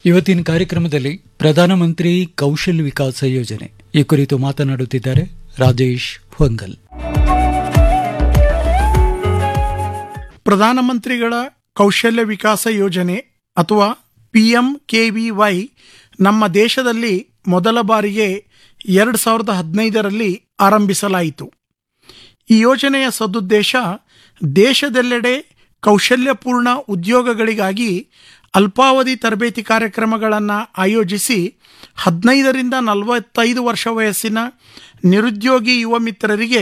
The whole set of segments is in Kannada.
ಇವತ್ತಿನ ಕಾರ್ಯಕ್ರಮದಲ್ಲಿ ಪ್ರಧಾನಮಂತ್ರಿ ಕೌಶಲ್ ವಿಕಾಸ ಯೋಜನೆ ಈ ಕುರಿತು ಮಾತನಾಡುತ್ತಿದ್ದಾರೆ ರಾಜೇಶ್ ಹೊಂಗಲ್ ಪ್ರಧಾನಮಂತ್ರಿಗಳ ಕೌಶಲ್ಯ ವಿಕಾಸ ಯೋಜನೆ ಅಥವಾ P M K V Y ನಮ್ಮ ದೇಶದಲ್ಲಿ ಮೊದಲ ಬಾರಿಗೆ ಎರಡು ಸಾವಿರದ ಹದಿನೈದರಲ್ಲಿ ಆರಂಭಿಸಲಾಯಿತು ಈ ಯೋಜನೆಯ ಸದುದ್ದೇಶ ದೇಶದೆಲ್ಲೆಡೆ ಕೌಶಲ್ಯಪೂರ್ಣ ಉದ್ಯೋಗಗಳಿಗಾಗಿ ಅಲ್ಪಾವಧಿ ತರಬೇತಿ ಕಾರ್ಯಕ್ರಮಗಳನ್ನು ಆಯೋಜಿಸಿ ಹದಿನೈದರಿಂದ ನಲವತ್ತೈದು ವರ್ಷ ವಯಸ್ಸಿನ ನಿರುದ್ಯೋಗಿ ಯುವ ಮಿತ್ರರಿಗೆ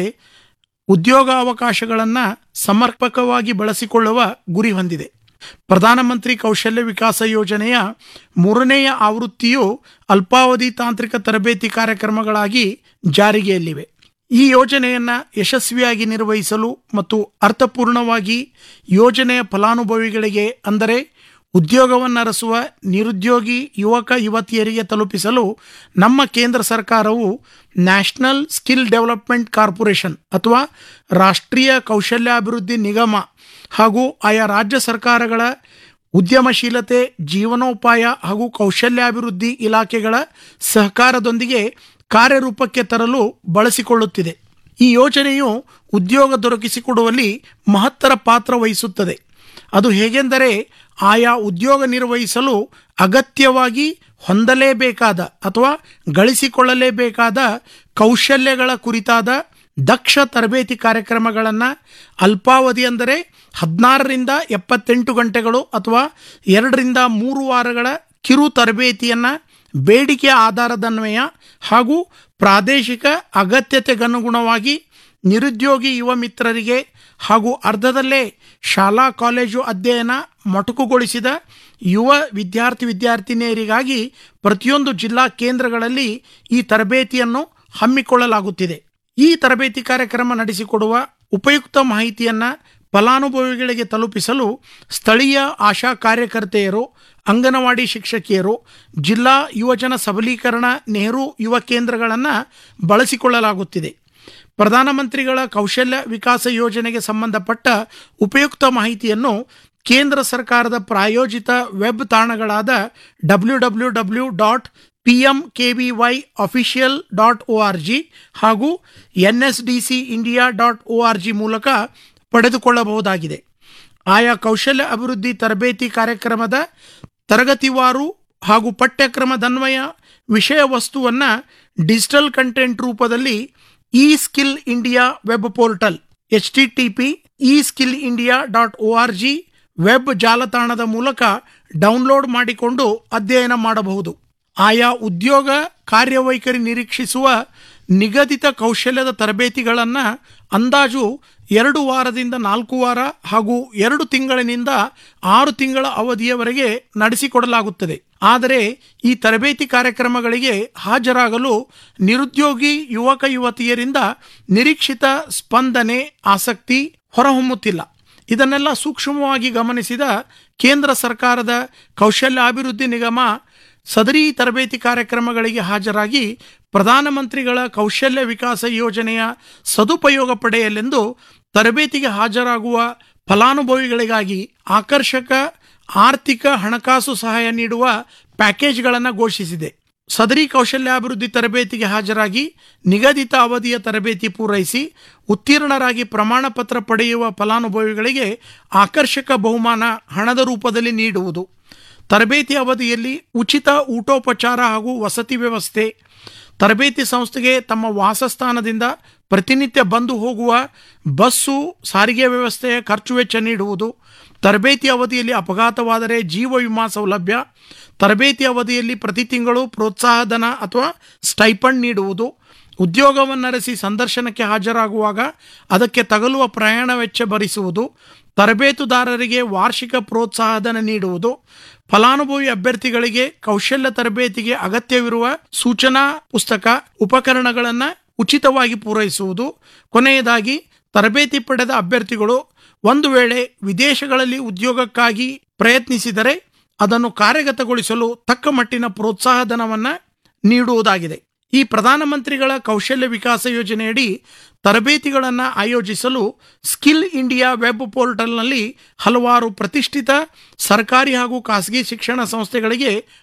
ಉದ್ಯೋಗಾವಕಾಶಗಳನ್ನು ಸಮರ್ಪಕವಾಗಿ ಬಳಸಿಕೊಳ್ಳುವ ಗುರಿ ಹೊಂದಿದೆ ಪ್ರಧಾನಮಂತ್ರಿ ಕೌಶಲ್ಯ ವಿಕಾಸ ಯೋಜನೆಯ ಮೂರನೆಯ ಆವೃತ್ತಿಯು ಅಲ್ಪಾವಧಿ ತಾಂತ್ರಿಕ ತರಬೇತಿ ಕಾರ್ಯಕ್ರಮಗಳಾಗಿ ಜಾರಿಗೆಯಲ್ಲಿವೆ ಈ ಯೋಜನೆಯನ್ನು ಯಶಸ್ವಿಯಾಗಿ ನಿರ್ವಹಿಸಲು ಮತ್ತು ಅರ್ಥಪೂರ್ಣವಾಗಿ ಯೋಜನೆಯ ಫಲಾನುಭವಿಗಳಿಗೆ ಅಂದರೆ ಉದ್ಯೋಗವನ್ನರಸುವ ನಿರುದ್ಯೋಗಿ ಯುವಕ ಯುವತಿಯರಿಗೆ ತಲುಪಿಸಲು ನಮ್ಮ ಕೇಂದ್ರ ಸರ್ಕಾರವು ನ್ಯಾಷನಲ್ ಸ್ಕಿಲ್ ಡೆವಲಪ್ಮೆಂಟ್ ಕಾರ್ಪೊರೇಷನ್ ಅಥವಾ ರಾಷ್ಟ್ರೀಯ ಕೌಶಲ್ಯಾಭಿವೃದ್ಧಿ ನಿಗಮ ಹಾಗೂ ಆಯಾ ರಾಜ್ಯ ಸರ್ಕಾರಗಳ ಉದ್ಯಮಶೀಲತೆ ಜೀವನೋಪಾಯ ಹಾಗೂ ಕೌಶಲ್ಯಾಭಿವೃದ್ಧಿ ಇಲಾಖೆಗಳ ಸಹಕಾರದೊಂದಿಗೆ ಕಾರ್ಯರೂಪಕ್ಕೆ ತರಲು ಬಳಸಿಕೊಳ್ಳುತ್ತಿದೆ ಈ ಯೋಜನೆಯು ಉದ್ಯೋಗ ದೊರಕಿಸಿಕೊಡುವಲ್ಲಿ ಮಹತ್ತರ ಪಾತ್ರ ವಹಿಸುತ್ತದೆ ಅದು ಹೇಗೆಂದರೆ ಆಯಾ ಉದ್ಯೋಗ ನಿರ್ವಹಿಸಲು ಅಗತ್ಯವಾಗಿ ಹೊಂದಲೇಬೇಕಾದ ಅಥವಾ ಗಳಿಸಿಕೊಳ್ಳಲೇಬೇಕಾದ ಕೌಶಲ್ಯಗಳ ಕುರಿತಾದ ದಕ್ಷ ತರಬೇತಿ ಕಾರ್ಯಕ್ರಮಗಳನ್ನು ಅಲ್ಪಾವಧಿ ಅಂದರೆ ಹದಿನಾರರಿಂದ ಎಪ್ಪತ್ತೆಂಟು ಗಂಟೆಗಳು ಅಥವಾ ಎರಡರಿಂದ ಮೂರು ವಾರಗಳ ಕಿರು ತರಬೇತಿಯನ್ನು ಬೇಡಿಕೆ ಆಧಾರದನ್ವಯ ಹಾಗೂ ಪ್ರಾದೇಶಿಕ ಅಗತ್ಯತೆಗನುಗುಣವಾಗಿ ನಿರುದ್ಯೋಗಿ ಯುವ ಮಿತ್ರರಿಗೆ ಹಾಗೂ ಅರ್ಧದಲ್ಲೇ ಶಾಲಾ ಕಾಲೇಜು ಅಧ್ಯಯನ ಮೊಟಕುಗೊಳಿಸಿದ ಯುವ ವಿದ್ಯಾರ್ಥಿ ವಿದ್ಯಾರ್ಥಿನಿಯರಿಗಾಗಿ ಪ್ರತಿಯೊಂದು ಜಿಲ್ಲಾ ಕೇಂದ್ರಗಳಲ್ಲಿ ಈ ತರಬೇತಿಯನ್ನು ಹಮ್ಮಿಕೊಳ್ಳಲಾಗುತ್ತಿದೆ ಈ ತರಬೇತಿ ಕಾರ್ಯಕ್ರಮ ನಡೆಸಿಕೊಡುವ ಉಪಯುಕ್ತ ಮಾಹಿತಿಯನ್ನು ಫಲಾನುಭವಿಗಳಿಗೆ ತಲುಪಿಸಲು ಸ್ಥಳೀಯ ಆಶಾ ಕಾರ್ಯಕರ್ತೆಯರು ಅಂಗನವಾಡಿ ಶಿಕ್ಷಕಿಯರು ಜಿಲ್ಲಾ ಯುವಜನ ಸಬಲೀಕರಣ ನೆಹರು ಯುವ ಕೇಂದ್ರಗಳನ್ನು ಬಳಸಿಕೊಳ್ಳಲಾಗುತ್ತಿದೆ ಪ್ರಧಾನಮಂತ್ರಿಗಳ ಕೌಶಲ್ಯ ವಿಕಾಸ ಯೋಜನೆಗೆ ಸಂಬಂಧಪಟ್ಟ ಉಪಯುಕ್ತ ಮಾಹಿತಿಯನ್ನು ಕೇಂದ್ರ ಸರ್ಕಾರದ ಪ್ರಾಯೋಜಿತ ವೆಬ್ ತಾಣಗಳಾದ W W W dot P M K V Y official dot O R G ಹಾಗೂ N S D C India dot O R G ಮೂಲಕ ಪಡೆದುಕೊಳ್ಳಬಹುದಾಗಿದೆ ಆಯಾ ಕೌಶಲ್ಯ ಅಭಿವೃದ್ಧಿ ತರಬೇತಿ ಕಾರ್ಯಕ್ರಮದ ತರಗತಿವಾರು ಹಾಗೂ ಪಠ್ಯಕ್ರಮದನ್ವಯ ವಿಷಯ ವಸ್ತುವನ್ನು ಡಿಜಿಟಲ್ ಕಂಟೆಂಟ್ ರೂಪದಲ್ಲಿ E skill India web portal H T T P E skill India dot O R G web ಜಾಲತಾಣದ ಮೂಲಕ ಡೌನ್ಲೋಡ್ ಮಾಡಿಕೊಂಡು ಅಧ್ಯಯನ ಮಾಡಬಹುದು ಆಯಾ ಉದ್ಯೋಗ ಕಾರ್ಯವೈಖರಿ ನಿರೀಕ್ಷಿಸುವ ನಿಗದಿತ ಕೌಶಲ್ಯದ ತರಬೇತಿಗಳನ್ನು ಅಂದಾಜು ಎರಡು ವಾರದಿಂದ ನಾಲ್ಕು ವಾರ ಹಾಗೂ ಎರಡು ತಿಂಗಳಿನಿಂದ ಆರು ತಿಂಗಳ ಅವಧಿಯವರೆಗೆ ನಡೆಸಿಕೊಡಲಾಗುತ್ತದೆ ಆದರೆ ಈ ತರಬೇತಿ ಕಾರ್ಯಕ್ರಮಗಳಿಗೆ ಹಾಜರಾಗಲು ನಿರುದ್ಯೋಗಿ ಯುವಕ ಯುವತಿಯರಿಂದ ನಿರೀಕ್ಷಿತ ಸ್ಪಂದನೆ ಆಸಕ್ತಿ ಹೊರಹೊಮ್ಮುತ್ತಿಲ್ಲ ಇದನ್ನೆಲ್ಲ ಸೂಕ್ಷ್ಮವಾಗಿ ಗಮನಿಸಿದ ಕೇಂದ್ರ ಸರ್ಕಾರದ ಕೌಶಲ್ಯಾಭಿವೃದ್ಧಿ ನಿಗಮ ಸದರಿ ತರಬೇತಿ ಕಾರ್ಯಕ್ರಮಗಳಿಗೆ ಹಾಜರಾಗಿ ಪ್ರಧಾನಮಂತ್ರಿಗಳ ಕೌಶಲ್ಯ ವಿಕಾಸ ಯೋಜನೆಯ ಸದುಪಯೋಗ ಪಡೆಯಲೆಂದು ತರಬೇತಿಗೆ ಹಾಜರಾಗುವ ಫಲಾನುಭವಿಗಳಿಗಾಗಿ ಆಕರ್ಷಕ ಆರ್ಥಿಕ ಹಣಕಾಸು ಸಹಾಯ ನೀಡುವ ಪ್ಯಾಕೇಜ್ಗಳನ್ನು ಘೋಷಿಸಿದೆ ಸದರಿ ಕೌಶಲ್ಯಾಭಿವೃದ್ಧಿ ತರಬೇತಿಗೆ ಹಾಜರಾಗಿ ನಿಗದಿತ ಅವಧಿಯ ತರಬೇತಿ ಪೂರೈಸಿ ಉತ್ತೀರ್ಣರಾಗಿ ಪ್ರಮಾಣ ಪತ್ರ ಪಡೆಯುವ ಫಲಾನುಭವಿಗಳಿಗೆ ಆಕರ್ಷಕ ಬಹುಮಾನ ಹಣದ ರೂಪದಲ್ಲಿ ನೀಡುವುದು ತರಬೇತಿ ಅವಧಿಯಲ್ಲಿ ಉಚಿತ ಊಟೋಪಚಾರ ಹಾಗೂ ವಸತಿ ವ್ಯವಸ್ಥೆ ತರಬೇತಿ ಸಂಸ್ಥೆಗೆ ತಮ್ಮ ವಾಸಸ್ಥಾನದಿಂದ ಪ್ರತಿನಿತ್ಯ ಬಂದು ಹೋಗುವ ಬಸ್ಸು ಸಾರಿಗೆ ವ್ಯವಸ್ಥೆಯ ಖರ್ಚು ವೆಚ್ಚ ನೀಡುವುದು ತರಬೇತಿ ಅವಧಿಯಲ್ಲಿ ಅಪಘಾತವಾದರೆ ಜೀವ ವಿಮಾ ಸೌಲಭ್ಯ ತರಬೇತಿ ಅವಧಿಯಲ್ಲಿ ಪ್ರತಿ ತಿಂಗಳು ಪ್ರೋತ್ಸಾಹಧನ ಅಥವಾ ಸ್ಟೈಪಂಡ್ ನೀಡುವುದು ಉದ್ಯೋಗವನ್ನರಸಿ ಸಂದರ್ಶನಕ್ಕೆ ಹಾಜರಾಗುವಾಗ ಅದಕ್ಕೆ ತಗಲುವ ಪ್ರಯಾಣ ವೆಚ್ಚ ಭರಿಸುವುದು ತರಬೇತುದಾರರಿಗೆ ವಾರ್ಷಿಕ ಪ್ರೋತ್ಸಾಹಧನ ನೀಡುವುದು ಫಲಾನುಭವಿ ಅಭ್ಯರ್ಥಿಗಳಿಗೆ ಕೌಶಲ್ಯ ತರಬೇತಿಗೆ ಅಗತ್ಯವಿರುವ ಸೂಚನಾ ಪುಸ್ತಕ ಉಪಕರಣಗಳನ್ನು ಉಚಿತವಾಗಿ ಪೂರೈಸುವುದು ಕೊನೆಯದಾಗಿ ತರಬೇತಿ ಪಡೆದ ಅಭ್ಯರ್ಥಿಗಳು ಒಂದು ವೇಳೆ ವಿದೇಶಗಳಲ್ಲಿ ಉದ್ಯೋಗಕ್ಕಾಗಿ ಪ್ರಯತ್ನಿಸಿದರೆ ಅದನ್ನು ಕಾರ್ಯಗತಗೊಳಿಸಲು ತಕ್ಕ ಮಟ್ಟಿನ ಪ್ರೋತ್ಸಾಹಧನವನ್ನು ನೀಡುವುದಾಗಿದೆ ಈ ಪ್ರಧಾನಮಂತ್ರಿಗಳ ಕೌಶಲ್ಯ ವಿಕಾಸ ಯೋಜನೆಯಡಿ ತರಬೇತಿಗಳನ್ನು ಆಯೋಜಿಸಲು ಸ್ಕಿಲ್ ಇಂಡಿಯಾ ವೆಬ್ ಪೋರ್ಟಲ್ನಲ್ಲಿ ಹಲವಾರು ಪ್ರತಿಷ್ಠಿತ ಸರ್ಕಾರಿ ಹಾಗೂ ಖಾಸಗಿ ಶಿಕ್ಷಣ ಸಂಸ್ಥೆಗಳಿಗೆ